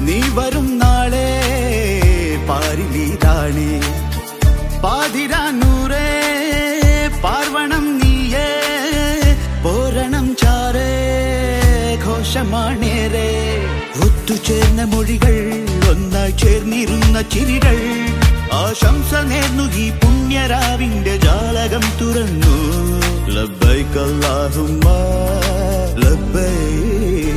നീ വരും നാളെ പാരിലീതാണേ പാതിരാനൂറേ പാർവണം നീയേ പോരണം ചാരേ ഘോഷമാണേറെ ഒത്തുചേർന്ന മൊഴികൾ ഒന്നായി ചേർന്നിരുന്ന ചിരികൾ ആശംസ നേർന്നു ഈ പുണ്യരാവിന്റെ ജാലകം തുറന്നു ലബ്ബൈക് അല്ലാഹുമ്മ ലബ്ബൈക്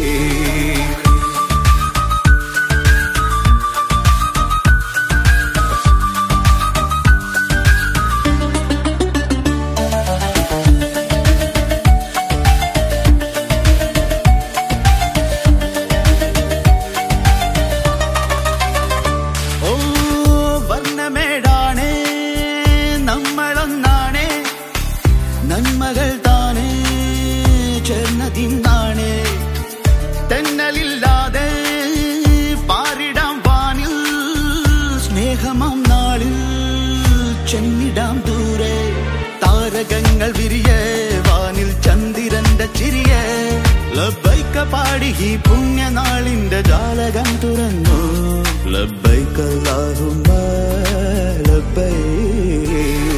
ഓ വർണ്ണമേടാണേ നമ്മളൊന്നാണേ നന്മകൾ താനേ ചേർന്നതിന്നാണേ തെന്നലില്ലാതെ പാരിടാം വാനിൽ സ്നേഹമാം നാളിൽ ചെന്നിടാം ദൂരെ താരകങ്ങൾ വിരിയെ വാനിൽ ചന്ദ്രന്റെ ചിരിയെ ലബൈക്ക പാടി ഈ പുണ്യനാളിന്റെ ജാലകം തുറന്നു ലബൈക്ക ലബൈക്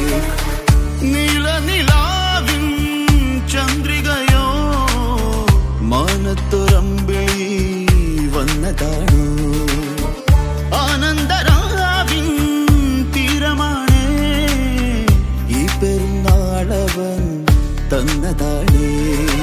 നീളനിലാവിൻ ചന്ദ്രികയോ മാനത്തുറമ്പിളി വന്നതാണു ആനന്ദരാവിൻ തീരമാണേ ഈ പെരുന്നാളവൻ തന്നതാണേ